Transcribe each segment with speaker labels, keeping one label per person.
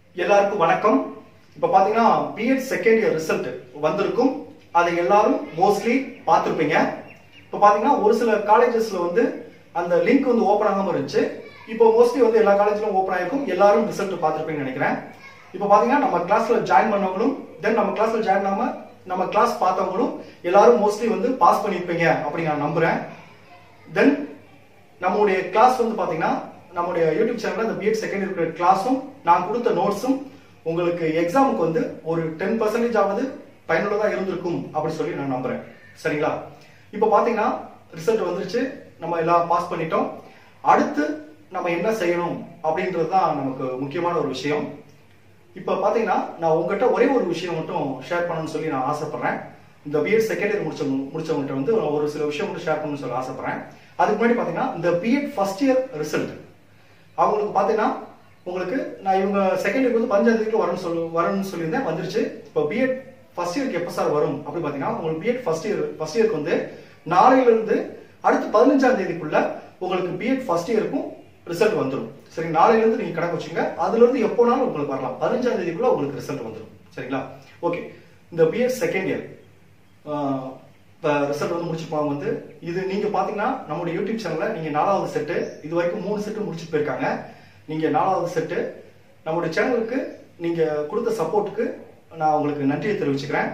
Speaker 1: எல்லாருக்கும் வணக்கம் இப்ப பாத்தீங்கன்னா பிஎட் செகண்ட் இயர் ரிசல்ட் வந்திருக்கும் அதை எல்லாரும் மோஸ்ட்லி பார்த்திருப்பீங்க இப்ப பாத்தீங்கன்னா ஒரு சில காலேஜஸ்ல வந்து அந்த லிங்க் வந்து ஓபன் ஆகாம இருந்துச்சு இப்போ மோஸ்ட்லி வந்து எல்லா காலேஜ்லயும் ஓபன் ஆயிருக்கும் எல்லாரும் ரிசல்ட் பார்த்திருப்பீங்கன்னு நினைக்கிறேன் இப்போ பாத்தீங்கன்னா நம்ம கிளாஸ்ல ஜாயின் பண்ணவங்களும் தென் நம்ம கிளாஸ்ல ஜாயின் பண்ணாம நம்ம கிளாஸ் பார்த்தவங்களும் எல்லாரும் மோஸ்ட்லி வந்து பாஸ் பண்ணிருப்பீங்க அப்படி நான் நம்புறேன் தென் நம்மளுடைய கிளாஸ் வந்து பாத்தீங்கன்னா நம்முடைய யூடியூப் சேனல்ல இந்த பிஎட் செகண்ட் இருக்கிற கிளாஸும் நான் கொடுத்த நோட்ஸும் உங்களுக்கு எக்ஸாமுக்கு வந்து ஒரு டென் பர்சன்டேஜ் ஆவது பயனுள்ளதா இருந்திருக்கும் அப்படி சொல்லி நான் நம்புறேன் சரிங்களா இப்போ பாத்தீங்கன்னா ரிசல்ட் வந்துருச்சு நம்ம எல்லாம் பாஸ் பண்ணிட்டோம் அடுத்து நம்ம என்ன செய்யணும் அப்படின்றது தான் நமக்கு முக்கியமான ஒரு விஷயம் இப்போ பாத்தீங்கன்னா நான் உங்ககிட்ட ஒரே ஒரு விஷயம் மட்டும் ஷேர் பண்ணணும்னு சொல்லி நான் ஆசைப்படுறேன் இந்த பிஎட் செகண்ட் இயர் முடிச்ச முடிச்சவங்ககிட்ட வந்து ஒரு சில விஷயம் மட்டும் ஷேர் பண்ணணும்னு சொல்லி ஆசைப்படுறேன் அதுக்கு முன்னாடி பாத்தீங்கன்னா இந்த பிஎட் ஃபர்ஸ்ட் இயர் ரிசல்ட் அவங்களுக்கு பாத்தீங்கன்னா உங்களுக்கு நான் இவங்க செகண்ட் இயருக்கு வந்து பதினஞ்சாம் தேதிக்கு வரும்னு சொல்லு வரும்னு சொல்லியிருந்தேன் வந்துருச்சு இப்போ பிஎட் ஃபர்ஸ்ட் இயருக்கு எப்போ சார் வரும் அப்படி பாத்தீங்கன்னா உங்களுக்கு பிஎட் ஃபர்ஸ்ட் இயர் ஃபர்ஸ்ட் இயருக்கு வந்து நாளையில இருந்து அடுத்து பதினஞ்சாம் தேதிக்குள்ள உங்களுக்கு பிஎட் ஃபர்ஸ்ட் இயருக்கும் ரிசல்ட் வந்துடும் சரி நாளையில இருந்து நீங்க கணக்கு வச்சுங்க அதுல இருந்து எப்போனாலும் உங்களுக்கு வரலாம் பதினஞ்சாம் தேதிக்குள்ள உங்களுக்கு ரிசல்ட் வந்துடும் சரிங்களா ஓகே இந்த பிஎட் செகண்ட் இயர் இப்போ ரிசல்ட் வந்து முடிச்சிருப்பாங்க வந்து இது நீங்க பாத்தீங்கன்னா நம்மளுடைய யூடியூப் சேனல்ல நீங்க நாலாவது செட்டு இது வரைக்கும் மூணு செட்டு முடிச்சுட்டு போயிருக்காங்க நீங்க நாலாவது செட்டு நம்மளுடைய சேனலுக்கு நீங்க கொடுத்த சப்போர்ட்டுக்கு நான் உங்களுக்கு நன்றியை தெரிவிச்சுக்கிறேன்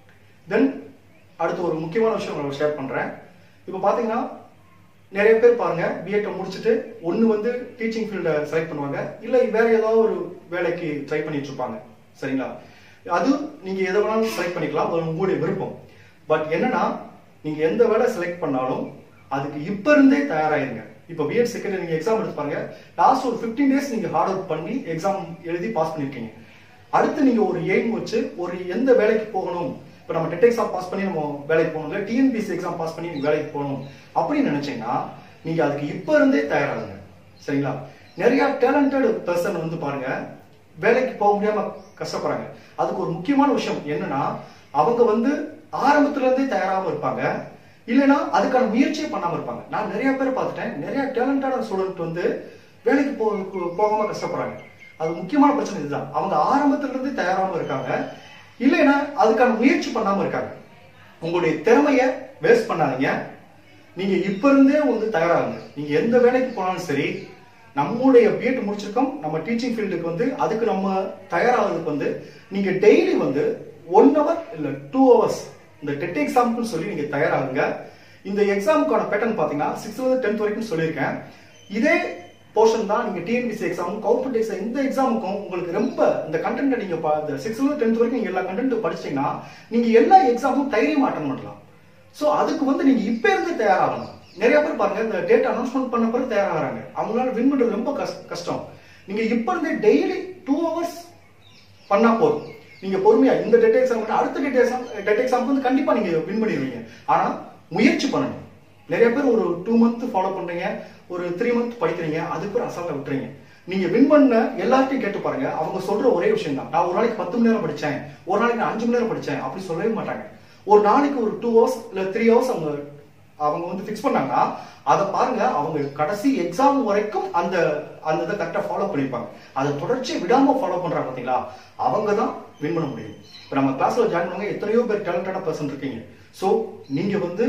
Speaker 1: தென் அடுத்து ஒரு முக்கியமான விஷயம் உங்களுக்கு ஷேர் பண்றேன் இப்போ பாத்தீங்கன்னா நிறைய பேர் பாருங்க பிஎட்டை முடிச்சுட்டு ஒன்னு வந்து டீச்சிங் ஃபீல்டை செலக்ட் பண்ணுவாங்க இல்ல வேற ஏதாவது ஒரு வேலைக்கு ட்ரை பண்ணிட்டு இருப்பாங்க சரிங்களா அது நீங்க எதை வேணாலும் செலக்ட் பண்ணிக்கலாம் அது உங்களுடைய விருப்பம் பட் என்னன்னா நீங்க எந்த வேலை செலக்ட் பண்ணாலும் அதுக்கு இப்ப இருந்தே தயாராயிருங்க இப்போ பிஎட் செகண்ட் நீங்க எக்ஸாம் எடுத்து பாருங்க லாஸ்ட் ஒரு 15 டேஸ் நீங்க ஹார்ட் ஒர்க் பண்ணி எக்ஸாம் எழுதி பாஸ் பண்ணிருக்கீங்க அடுத்து நீங்க ஒரு எய்ம் வச்சு ஒரு எந்த வேலைக்கு போகணும் இப்போ நம்ம டெட் எக்ஸாம் பாஸ் பண்ணி நம்ம வேலைக்கு போகணும் இல்லை டிஎன்பிசி எக்ஸாம் பாஸ் பண்ணி நீங்க வேலைக்கு போகணும் அப்படின்னு நினைச்சீங்கன்னா நீங்க அதுக்கு இப்ப இருந்தே தயாராகுங்க சரிங்களா நிறைய டேலண்டட் பர்சன் வந்து பாருங்க வேலைக்கு போக முடியாம கஷ்டப்படுறாங்க அதுக்கு ஒரு முக்கியமான விஷயம் என்னன்னா அவங்க வந்து ஆரம்பத்துல இருந்தே தயாராகவும் இருப்பாங்க இல்லைன்னா அதுக்கான முயற்சியே பண்ணாம இருப்பாங்க நான் நிறைய பேர் பார்த்துட்டேன் நிறைய டேலண்டடான ஸ்டூடெண்ட் வந்து வேலைக்கு போ போகாம கஷ்டப்படுறாங்க அது முக்கியமான பிரச்சனை இதுதான் அவங்க ஆரம்பத்துல இருந்தே தயாராம இருக்காங்க இல்லைன்னா அதுக்கான முயற்சி பண்ணாம இருக்காங்க உங்களுடைய திறமைய வேஸ்ட் பண்ணாதீங்க நீங்க இப்ப இருந்தே வந்து தயாராகுங்க நீங்க எந்த வேலைக்கு போனாலும் சரி நம்முடைய பிஎட் முடிச்சிருக்கோம் நம்ம டீச்சிங் ஃபீல்டுக்கு வந்து அதுக்கு நம்ம தயாராகிறதுக்கு வந்து நீங்க டெய்லி வந்து ஒன் ஹவர் இல்ல டூ ஹவர்ஸ் இந்த டெட் எக்ஸாம்க்கு சொல்லி நீங்க தயாராகுங்க இந்த எக்ஸாமுக்கான பேட்டர்ன் பாத்தீங்கன்னா சிக்ஸ்த்ல இருந்து டென்த் வரைக்கும் சொல்லியிருக்கேன் இதே போர்ஷன் தான் நீங்க டிஎன்பிசி எக்ஸாம் கவர்மெண்ட் எக்ஸாம் இந்த எக்ஸாமுக்கும் உங்களுக்கு ரொம்ப இந்த கண்டென்ட் நீங்க பா- இந்த சிக்ஸ்த்ல இருந்து டென்த் வரைக்கும் நீங்க எல்லா கண்டென்ட் படிச்சீங்கன்னா நீங்க எல்லா எக்ஸாமும் தைரியமா அட்டன் பண்ணலாம் சோ அதுக்கு வந்து நீங்க இப்ப இருந்து தயாராகணும் நிறைய பேர் பாருங்க இந்த டேட் அனௌன்ஸ்மெண்ட் பண்ண பிறகு தயாராகிறாங்க அவங்களால வின் பண்றது ரொம்ப கஷ்- கஷ்டம் நீங்க இப்ப இருந்தே டெய்லி டூ ஹவர்ஸ் பண்ணா போதும் நீங்க பொறுமையா இந்த டெட் எக்ஸாம் அடுத்த டெட் எக்ஸாம் டெட் எக்ஸாம் வந்து கண்டிப்பா நீங்க வின் பண்ணிடுவீங்க ஆனா முயற்சி பண்ணணும் நிறைய பேர் ஒரு டூ மந்த் ஃபாலோ பண்றீங்க ஒரு த்ரீ மந்த் படிக்கிறீங்க அதுக்கு ஒரு அசால்ட்டா விட்டுறீங்க நீங்க வின் பண்ண எல்லார்ட்டையும் கேட்டு பாருங்க அவங்க சொல்ற ஒரே விஷயம் தான் நான் ஒரு நாளைக்கு பத்து மணி நேரம் படிச்சேன் ஒரு நாளைக்கு நான் அஞ்சு மணி நேரம் படிச்சேன் அப்படி சொல்லவே மாட்டாங்க ஒரு நாளைக்கு ஒரு டூ ஹவர்ஸ் இல்ல த்ரீ ஹவர்ஸ் அவங்க அவங்க வந்து ஃபிக்ஸ் பண்ணாங்கன்னா அதை பாருங்க அவங்க கடைசி எக்ஸாம் வரைக்கும் அந்த அந்த இதை கரெக்டாக ஃபாலோ பண்ணிருப்பாங்க அதை தொடர்ச்சியை விடாம ஃபாலோ பண்றாங்க பாத்தீங்களா அவங்க தான் வின் பண்ண முடியும் இப்போ நம்ம கிளாஸ்ல ஜாயின் பண்ணுவாங்க எத்தனையோ பேர் டேலண்டடான பர்சன் இருக்கீங்க ஸோ நீங்க வந்து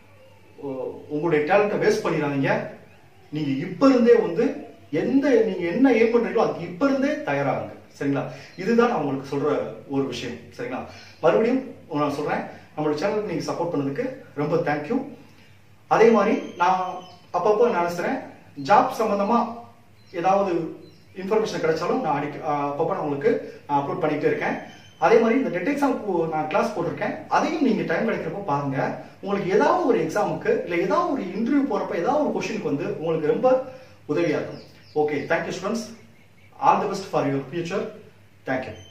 Speaker 1: உ- உங்களுடைய டேலண்ட்டை வேஸ்ட் பண்ணிடாதீங்க நீங்க இப்ப இருந்தே வந்து எந்த நீங்க என்ன ஏம் பண்றீங்களோ அதுக்கு இப்ப இருந்தே தயாராகுங்க சரிங்களா இதுதான் நான் உங்களுக்கு சொல்ற ஒரு விஷயம் சரிங்களா மறுபடியும் நான் சொல்றேன் நம்மளோட சேனலுக்கு நீங்க சப்போர்ட் பண்ணதுக்கு ரொம்ப தேங்க்யூ அதே மாதிரி நான் அப்பப்போ நினைச்சுறேன் ஜாப் சம்பந்தமா ஏதாவது இன்ஃபர்மேஷன் கிடைச்சாலும் நான் அடிக்க அப்பப்போ நான் உங்களுக்கு அப்லோட் பண்ணிட்டே இருக்கேன் அதே மாதிரி இந்த டெட் எக்ஸாம் நான் கிளாஸ் போட்டிருக்கேன் அதையும் நீங்க டைம் கிடைக்கிறப்போ பாருங்க உங்களுக்கு ஏதாவது ஒரு எக்ஸாமுக்கு இல்ல ஏதாவது ஒரு இன்டர்வியூ போறப்ப ஏதாவது ஒரு கொஸ்டினுக்கு வந்து உங்களுக்கு ரொம்ப உதவியா இருக்கும் okay thank you students all the best for your future thank you